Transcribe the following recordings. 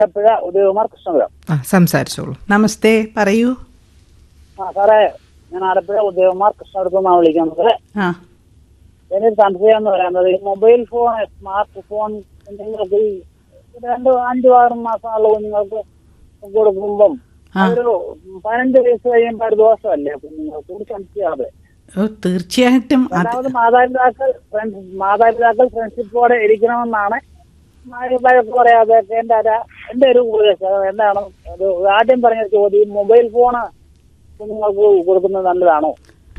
ആലപ്പുഴ ഉദയകുമാർ കൃഷ്ണപുരം ആ സംസാരിച്ചോളൂ നമസ്തേ പറയൂ ആ സാറേ ഞാൻ ആലപ്പുഴ ഉദയകുമാർ കൃഷ്ണപുരത്ത് നിന്നാണ് വിളിക്കുന്നത് ആ എനിക്കൊരു സംശയം എന്ന് പറയുന്നത് ഈ മൊബൈൽ ഫോൺ സ്മാർട്ട് ഫോൺ എന്തെങ്കിലുമൊക്കെ ഈ രണ്ട് അഞ്ചു ആറ് മാസമുള്ള കുഞ്ഞുങ്ങൾക്ക് കൊടുക്കുമ്പം ആ. ഒരു പതിനഞ്ച് വയസ്സ് കഴിയുമ്പോൾ ഒരു ദോഷമല്ലേ കുഞ്ഞുങ്ങൾക്ക് ഒരു സംശയമാതെ ഓ തീർച്ചയായിട്ടും അത് രണ്ടാമത് മാതാപിതാക്കൾ ഫ്രണ്ട്സ് മാതാപിതാക്കൾ ഫ്രണ്ട്ഷിപ്പോടെ ഇരിക്കണമെന്നാണ് മാതാപിതാക്കൾ പറയാതെ എന്റെ ഒരു- എന്റെ ഒരു ഉപദേശം എന്താണ് ഒരു ആദ്യം പറഞ്ഞ ചോദ്യം മൊബൈൽ ഫോണ് കുഞ്ഞുങ്ങൾക്ക് കൊടുക്കുന്നത് നല്ലതാണോ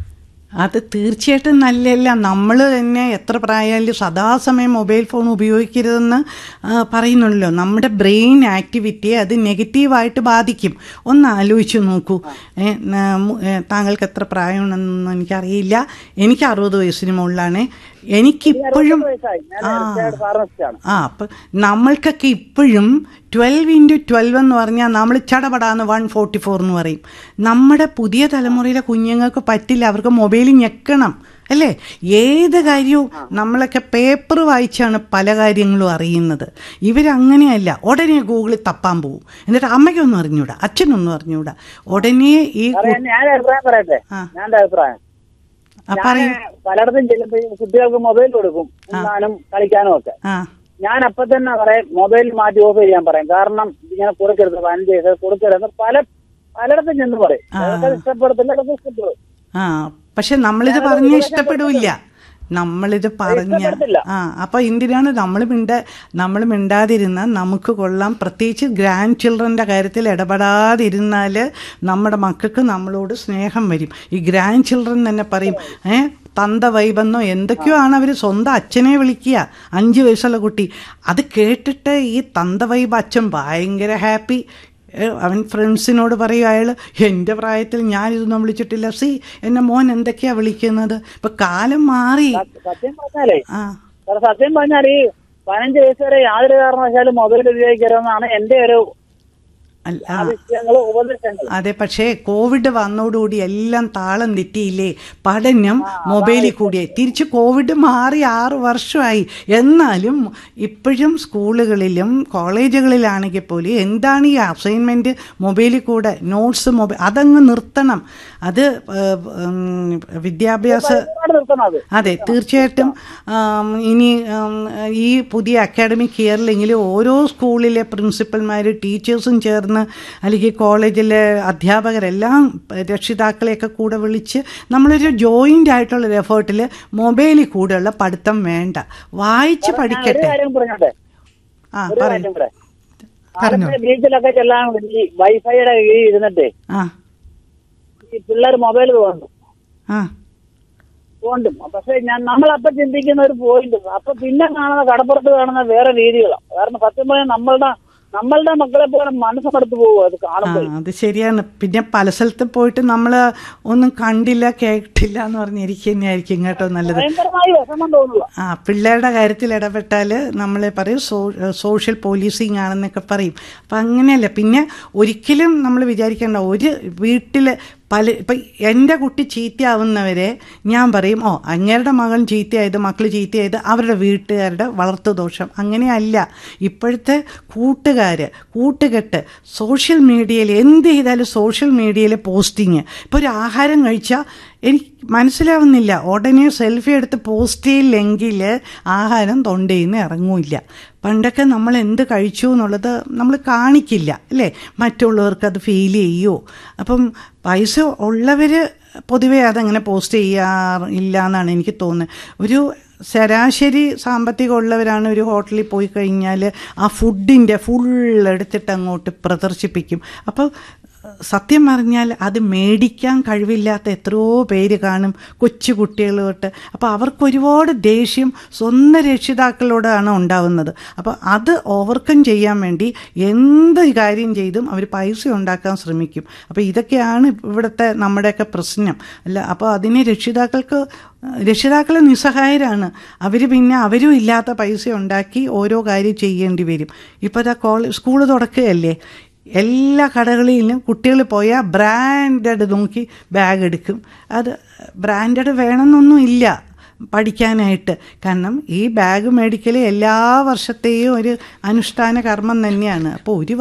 അത് തീർച്ചയായിട്ടും നല്ലതല്ല നമ്മൾ തന്നെ എത്ര പ്രായമായാലും സദാസമയം മൊബൈൽ ഫോൺ ഉപയോഗിക്കരുതെന്ന് ആ, പറയുന്നുണ്ടല്ലോ നമ്മുടെ ബ്രെയിൻ ആക്ടിവിറ്റിയെ അത് നെഗറ്റീവായിട്ട് ബാധിക്കും ഒന്ന് ആലോചിച്ച് നോക്കൂ ഏ, ന- മു- ഏ, താങ്കൾക്ക് എത്ര പ്രായമുണ്ടെന്നൊന്നും എനിക്കറിയില്ല എനിക്ക് അറുപത് വയസ്സിന് മുകളിലാണ് എനിക്കിപ്പോഴും വയസ്സായി ഞാൻ ആ. റിട്ടയർഡ് ഫാർമസിസ്റ്റ് ആണ് ആ അപ്പം നമ്മൾക്കൊക്കെ ഇപ്പോഴും ട്വൽവ് ഇൻറ്റു ട്വൽവ് എന്ന് പറഞ്ഞാൽ നമ്മൾ ചടപടാന്ന് വൺ ഫോർട്ടി ഫോർ എന്ന് പറയും നമ്മുടെ പുതിയ തലമുറയിലെ കുഞ്ഞുങ്ങൾക്ക് പറ്റില്ല അവർക്ക് മൊബൈൽ ഞെക്കണം അല്ലേ ഏത് കാര്യവും നമ്മളൊക്കെ പേപ്പർ വായിച്ചാണ് പല കാര്യങ്ങളും അറിയുന്നത് ഇവരങ്ങനെയല്ല ഉടനെ ഗൂഗിളിൽ തപ്പാൻ പോവും എന്നിട്ട് അമ്മയ്ക്കൊന്നും അറിഞ്ഞൂടാ അച്ഛനൊന്നും അറിഞ്ഞൂടാ ഉടനെ ഈ കു- പറയാൻ ഞാൻ അഭിപ്രായം പറയട്ടെ ആ. ഞാൻ എന്റെ അഭിപ്രായം ആ, ഞാൻ പറയൂ പലയിടത്തും ചെല്ലുമ്പോ ഈ കുട്ടികൾക്ക് മൊബൈൽ കൊടുക്കും ഉണ്ണാനും കളിക്കാനും ഒക്കെ ആ ഞാൻ അപ്പൊ തന്നെ പറയും മൊബൈൽ മാറ്റി ഓഫ് ചെയ്യാൻ പറയും കാരണം ഇങ്ങനെ കൊടുക്കരുത് പതിനഞ്ച് വയസ്സ് കൊടുക്കരുത് പല പലയിടത്തും ചെന്ന് പറയും അതൊക്കെ ഇഷ്ടപ്പെടത്തില്ല അതൊക്കെ ഇഷ്ടപ്പെടും ആ പക്ഷെ നമ്മളിത് പറഞ്ഞ ഇഷ്ടപ്പെടില്ല നമ്മളിത് പറഞ്ഞ ഇഷ്ടപ്പെടത്തില്ല. ആ അപ്പൊ എന്തിനാണ് നമ്മൾ മിണ്ട നമ്മൾ മിണ്ടാതിരുന്ന നമുക്ക് കൊള്ളാം പ്രത്യേകിച്ച് ഗ്രാൻഡ് ചിൽഡ്രന്റെ കാര്യത്തിൽ ഇടപെടാതിരുന്നാൽ നമ്മുടെ മക്കൾക്ക് നമ്മളോട് സ്നേഹം വരും ഈ ഗ്രാൻഡ് ചിൽഡ്രൻ തന്നെ പറയും ഏ തന്ത വൈബെന്നോ എന്തൊക്കെയോ ആണ് അവർ സ്വന്തം അച്ഛനെ വിളിക്കുക അഞ്ച് വയസ്സുള്ള കുട്ടി അത് കേട്ടിട്ട് ഈ തന്ത വൈബ് അച്ഛൻ ഭയങ്കര ഹാപ്പി ഏ, അവൻ ഫ്രണ്ട്സിനോട് പറയും അയാൾ എൻ്റെ പ്രായത്തിൽ ഞാനിതൊന്നും വിളിച്ചിട്ടില്ല സി എന്നെ മോൻ എന്തൊക്കെയാ വിളിക്കുന്നത് ഇപ്പൊ കാലം മാറി സത്യം പറഞ്ഞാലേ ആ സാർ സത്യം പറഞ്ഞാൽ ഈ പതിനഞ്ച് വയസ്സ് വരെ യാതൊരു കാരണവശാലും മൊബൈൽ ഉപയോഗിക്കരുതെന്നാണ് എന്റെ ഒരു അല്ല ആ, ആവശ്യങ്ങൾ ഉപദേശങ്ങൾ അതെ പക്ഷേ കോവിഡ് വന്നോടുകൂടി എല്ലാം താളം തെറ്റിയില്ലേ പഠനം മൊബൈലിൽ കൂടിയായി തിരിച്ച് കോവിഡ് മാറി ആറ് വർഷമായി എന്നാലും ഇപ്പോഴും സ്കൂളുകളിലും കോളേജുകളിലാണെങ്കിൽ പോലും എന്താണ് ഈ അസൈൻമെന്റ് മൊബൈലിൽ കൂടെ നോട്ട്സ് മൊബൈൽ അതങ്ങ് നിർത്തണം അത് ഏഹ്, ഉം, വിദ്യാഭ്യാസ ഒരുപാട് നിർത്തണം അത് അതെ തീർച്ചയായിട്ടും ആം, ഇനി ആം, ഈ പുതിയ അക്കാഡമിക് ഇയറിലെങ്കിലും ഓരോ സ്കൂളിലെ പ്രിൻസിപ്പൽമാർ ടീച്ചേഴ്സും ചേർന്ന് അല്ലെങ്കിൽ കോളേജിലെ അധ്യാപകരെല്ലാം രക്ഷിതാക്കളെയൊക്കെ കൂടെ വിളിച്ച് നമ്മളൊരു ജോയിൻ്റ് ആയിട്ടുള്ളൊരു എഫേർട്ടിൽ മൊബൈലിൽ കൂടെയുള്ള പഠിത്തം വേണ്ട വായിച്ച് ഒരു പഠിക്കട്ടെ കാര്യം പറഞ്ഞോട്ടെ ആ ഒരു പറയും കാര്യം കൂടെ ആലപ്പുഴ ബീച്ചിലൊക്കെ ചെല്ലാൻ വേണ്ടി വൈഫൈയുടെ കീഴിൽ ഇരുന്നിട്ടേ ആ ഈ പിള്ളേർ മൊബൈൽ തോണ്ടും ആ തോണ്ടും പക്ഷെ ഞാൻ നമ്മളപ്പൊ ചിന്തിക്കുന്ന ഒരു പോയിന്റ് അപ്പൊ പിന്നെ കാണുന്ന കടപ്പുറത്ത് കാണുന്ന വേറെ രീതികളാണ് കാരണം സത്യം പറഞ്ഞാൽ നമ്മളുടെ നമ്മളുടെ മക്കളെ പോലെ മനസ്സെടുത്ത് പോകും അത് ആ കാണുമ്പോൾ അത് ശരിയാണ് പിന്നെ പല സ്ഥലത്ത് പോയിട്ട് നമ്മൾ ഒന്നും കണ്ടില്ല കേട്ടില്ല എന്ന് പറഞ്ഞിരിക്കുക തന്നെയായിരിക്കും കേട്ടോ നല്ലത് ഭയങ്കരമായി വിഷമം തോന്നുക ആ പിള്ളേരുടെ കാര്യത്തിൽ ഇടപെട്ടാൽ നമ്മളെ പറയും സോ സോഷ്യൽ പോലീസിങ് ആണെന്നൊക്കെ പറയും അപ്പം അങ്ങനെയല്ല പിന്നെ ഒരിക്കലും നമ്മൾ വിചാരിക്കേണ്ട ഒരു വീട്ടിൽ പല ഇപ്പം എൻ്റെ കുട്ടി ചീത്തയാവുന്നവരെ ഞാൻ പറയും ഓ അങ്ങേരുടെ മകൻ ചീത്തയായത് മക്കൾ ചീത്തയായത് അവരുടെ വീട്ടുകാരുടെ വളർത്തു ദോഷം അങ്ങനെയല്ല ഇപ്പോഴത്തെ കൂട്ടുകാർ കൂട്ടുകെട്ട് സോഷ്യൽ മീഡിയയിൽ എന്ത് ചെയ്താലും സോഷ്യൽ മീഡിയയിൽ പോസ്റ്റിങ് ഇപ്പോൾ ഒരു ആഹാരം കഴിച്ചാൽ എനിക്ക് മനസ്സിലാവുന്നില്ല ഉടനെ സെൽഫി എടുത്ത് പോസ്റ്റ് ചെയ്യില്ലെങ്കിൽ ആഹാരം തൊണ്ടയിൽ നിന്ന് ഇറങ്ങൂല്ല പണ്ടൊക്കെ നമ്മൾ എന്ത് കഴിച്ചു എന്നുള്ളത് നമ്മൾ കാണിക്കില്ല അല്ലേ മറ്റുള്ളവർക്ക് അത് ഫീൽ ചെയ്യുമോ അപ്പം പൈസ ഉള്ളവർ പൊതുവേ അതങ്ങനെ പോസ്റ്റ് ചെയ്യാറില്ല എന്നാണ് എനിക്ക് തോന്നുന്നത് ഒരു ശരാശരി സാമ്പത്തികം ഉള്ളവരാണ് ഒരു ഹോട്ടലിൽ പോയി കഴിഞ്ഞാൽ ആ ഫുഡിൻ്റെ ഫുൾ എടുത്തിട്ട് അങ്ങോട്ട് പ്രദർശിപ്പിക്കും അപ്പോൾ സത്യം പറഞ്ഞാൽ അത് മേടിക്കാൻ കഴിവില്ലാത്ത എത്രയോ പേര് കാണും കൊച്ചു കുട്ടികൾ തൊട്ട് അപ്പോൾ അവർക്ക് ഒരുപാട് ദേഷ്യം സ്വന്തം രക്ഷിതാക്കളോടാണ് ഉണ്ടാവുന്നത് അപ്പോൾ അത് ഓവർകം ചെയ്യാൻ വേണ്ടി എന്ത് കാര്യം ചെയ്തും അവർ പൈസ ഉണ്ടാക്കാൻ ശ്രമിക്കും അപ്പോൾ ഇതൊക്കെയാണ് ഇവിടുത്തെ നമ്മുടെയൊക്കെ പ്രശ്നം അല്ല അപ്പോൾ അതിനെ രക്ഷിതാക്കൾക്ക് രക്ഷിതാക്കൾ നിസ്സഹായരാണ് അവർ പിന്നെ അവരും ഇല്ലാത്ത പൈസ ഉണ്ടാക്കി ഓരോ കാര്യം ചെയ്യേണ്ടി വരും ഇപ്പോൾ ഇതാ കോളേജ് സ്കൂൾ തുറക്കുകയല്ലേ എല്ലാ കടകളിലും കുട്ടികൾ പോയാൽ ബ്രാൻഡഡ് നോക്കി ബാഗ് എടുക്കും അത് ബ്രാൻഡഡ് വേണമെന്നൊന്നും ഇല്ല പഠിക്കാനായിട്ട് കാരണം ഈ ബാഗ് മേടിക്കൽ എല്ലാ വർഷത്തെയും ഒരു അനുഷ്ഠാന കർമ്മം തന്നെയാണ് അപ്പോൾ ഒരു